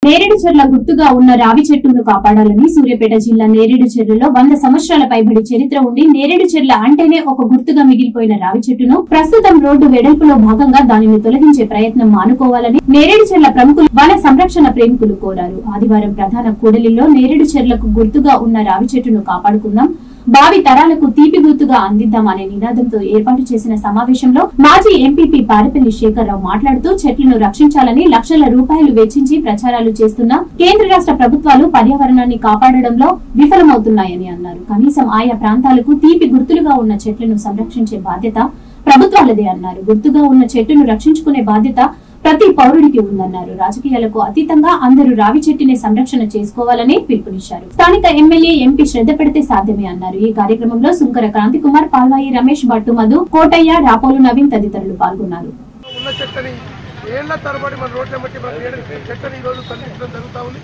నేరేడు చెర్ల గుర్తుగా ఉన్న రావి చెట్టును కాపాడాలని సూర్యాపేట జిల్లా నేరేడు చెర్లలో వంద సంవత్సరాల పైబడి చరిత్ర ఉండి నేరేడు చెర్ల అంటేనే ఒక గుర్తుగా మిగిలిపోయిన రావి చెట్టును ప్రస్తుతం రోడ్డు వెడల్పులో భాగంగా దానిని తొలగించే ప్రయత్నం మానుకోవాలని నేరేడు చెర్ల ప్రముఖులు వన సంరక్షణ ప్రేమికులు కోరారు ఆదివారం ప్రధాన కూడలిలో నేరేడు చెర్లకు గుర్తుగా ఉన్న రావి చెట్టును కాపాడుకుందాం భావి తరాలకు తీపి గుర్తుగా అందిద్దామనే నినాదంతో ఏర్పాటు చేసిన సమావేశంలో మాజీ ఎంపీపీ పారపల్లి శేఖర్రావు మాట్లాడుతూ చెట్లను రక్షించాలని లక్షల రూపాయలు వెచ్చించి ప్రచారాలు చేస్తున్న కేంద్ర రాష్ట్ర ప్రభుత్వాలు పర్యావరణాన్ని కాపాడడంలో విఫలమవుతున్నాయని అన్నారు కనీసం ఆయా ప్రాంతాలకు తీపి గుర్తులుగా ఉన్న చెట్లను సంరక్షించే బాధ్యత ప్రభుత్వాలదే అన్నారు గుర్తుగా ఉన్న చెట్టును రక్షించుకునే బాధ్యత ప్రతి పౌరుడికి ఉందన్నారు రాజకీయాలకు అతీతంగా అందరూ రావి చెట్టుని సంరక్షణ చేసుకోవాలని పిలుపునిచ్చారు స్థానిక ఎమ్మెల్యే ఎంపీ శ్రద్ధ పెడితే సాధ్యమే అన్నారు ఈ కార్యక్రమంలో సుంకర క్రాంతి కుమార్ పాల్వాయి రమేష్ భట్టు మధు కోటయ్య రాపోలు నవీన్ తదితరులు పాల్గొన్నారు ఉన్న చెట్లని ఏళ్ల తరబడి మన రోడ్ల బట్టి మన ఏడు చెట్లని ఈరోజు తరలించడం జరుగుతూ ఉంది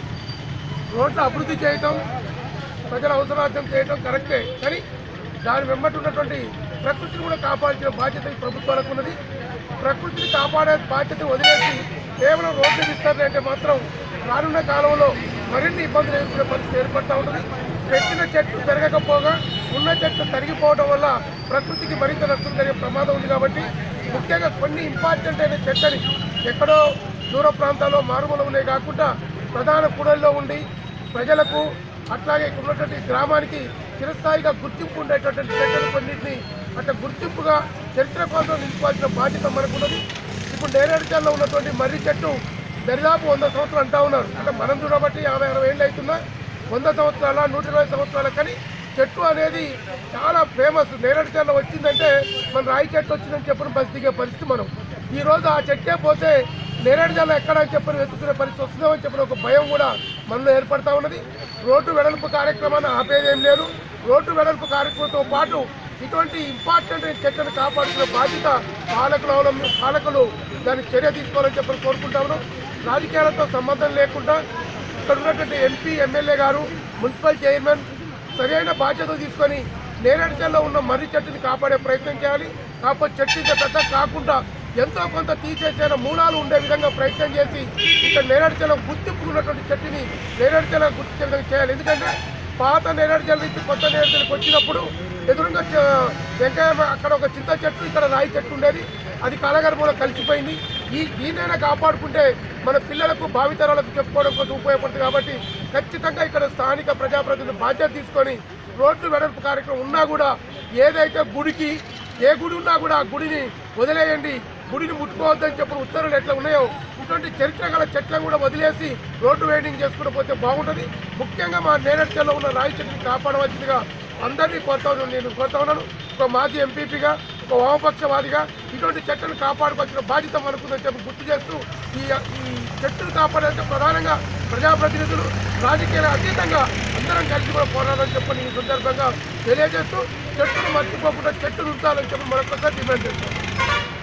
రోడ్ల అభివృద్ధి చేయటం ప్రజల అవసరార్థం చేయటం కరెక్టే కానీ దాని వెంబడి ఉన్నటువంటి ప్రకృతిని కూడా కాపాడాల్సిన బాధ్యత ఈ ప్రభుత్వాలకు ఉన్నది ప్రకృతిని కాపాడే బాధ్యత వదిలేసి కేవలం రోడ్లు విస్తరణ అంటే మాత్రం రానున్న కాలంలో మరిన్ని ఇబ్బందులు ఎదుర్కొనే పరిస్థితి ఏర్పడతా ఉంటుంది పెట్టిన చెట్లు పెరగకపోగా ఉన్న చెట్లు తరిగిపోవడం వల్ల ప్రకృతికి మరింత నష్టం జరిగే ప్రమాదం ఉంది కాబట్టి ముఖ్యంగా కొన్ని ఇంపార్టెంట్ అయిన చెట్లని ఎక్కడో దూర ప్రాంతాల్లో మారుమూల ఉన్నాయి కాకుండా ప్రధాన కూడల్లో ఉండి ప్రజలకు అట్లాగే ఇక్కడ ఉన్నటువంటి గ్రామానికి చిరస్థాయిగా గుర్తింపు ఉండేటటువంటి చెట్లను కొన్నింటిని అట్లా గుర్తింపుగా చరిత్ర కోసం నిలుపుకోవాల్సిన బాధ్యత మనకున్నది ఇప్పుడు నేరేడుచల్లో ఉన్నటువంటి మర్రి చెట్టు దరిదాపు వంద సంవత్సరాలు అంటా ఉన్నారు అంటే మనం చూడబట్టి యాభై అరవై ఏళ్ళు అవుతున్నా వంద సంవత్సరాల నూట ఇరవై సంవత్సరాల కానీ చెట్టు అనేది చాలా ఫేమస్ నేరేడుచల్లో వచ్చిందంటే మన రాయి చెట్టు వచ్చిందని చెప్పిన బస్ దిగే పరిస్థితి మనం ఈ రోజు ఆ చెట్టే పోతే నేరేడుజల్ల ఎక్కడ అని చెప్పని వెతుకునే పరిస్థితి వస్తుందని చెప్పిన ఒక భయం కూడా మనలో ఏర్పడతా ఉన్నది రోడ్డు వెడల్పు కార్యక్రమాన్ని ఆపేదేం లేదు రోడ్డు వెడల్పు కార్యక్రమంతో పాటు ఇటువంటి ఇంపార్టెంట్ చెట్లను కాపాడుకునే బాధ్యత పాలకులు అవలంబి పాలకులు దానికి చర్య తీసుకోవాలని చెప్పని కోరుకుంటాము రాజకీయాలతో సంబంధం లేకుండా ఇక్కడ ఉన్నటువంటి MP MLA garu municipal chairman సరైన బాధ్యత తీసుకొని నేరేడుచల్లో ఉన్న మర్రి చెట్టుని కాపాడే ప్రయత్నం చేయాలి కాకపోతే చెట్టు ఇంత పెద్ద కాకుండా ఎంతో కొంత తీసేసిన మూలాలు ఉండే విధంగా ప్రయత్నం చేసి ఇక్కడ నేరేడుచల్లో గుర్తింపు ఉన్నటువంటి చెట్టుని నేరేడుచల్లో గుర్తించే విధంగా చేయాలి ఎందుకంటే పాత నేరేడుచల్ల నుంచి కొత్త నేరేడుచల్లకు వచ్చినప్పుడు ఎదురుగా చ- వెంకయ్య అక్కడ ఒక చింత చెట్టు ఇక్కడ రాయి చెట్టు ఉండేది అది కాలగర్భంలో కలిసిపోయింది ఈ దీన్నైనా కాపాడుకుంటే మన పిల్లలకు భావితరాలకు చెప్పుకోవడం కోసం ఉపయోగపడుతుంది కాబట్టి ఖచ్చితంగా ఇక్కడ స్థానిక ప్రజాప్రతినిధులు బాధ్యత తీసుకొని రోడ్లు వెడల్పు కార్యక్రమం ఉన్నా కూడా ఏదైతే గుడికి ఏ గుడి ఉన్నా కూడా ఆ గుడిని వదిలేయండి గుడిని ముట్టుకోవద్దని చెప్పిన ఉత్తర్వులు ఎట్లా ఉన్నాయో ఇటువంటి చరిత్ర గల చెట్లను కూడా వదిలేసి రోడ్డు వెయిటింగ్ చేసుకుంటూ పోతే బాగుంటుంది ముఖ్యంగా మా నేరడిచల్లో ఉన్న రాయి చెట్టుని కాపాడవలసిందిగా అందరినీ కోరుతా ఉన్నాను నేను కోరుతా ఉన్నాను ఒక మాజీ ఎంపీపీగా ఒక వామపక్షవాదిగా ఇటువంటి చెట్లను కాపాడుకోవాల్సిన బాధ్యత మనకుందని చెప్పి గుర్తు చేస్తూ ఈ ఈ చెట్టును కాపాడాలంటే ప్రధానంగా ప్రజాప్రతినిధులు రాజకీయాల అతీతంగా అందరం కలిసి కూడా పోరాడాలని చెప్పని ఈ సందర్భంగా తెలియజేస్తూ చెట్టును మర్చిపోకుండా చెట్టును ఉంచాలని చెప్పి మరొకసారి డిమాండ్ చేస్తాం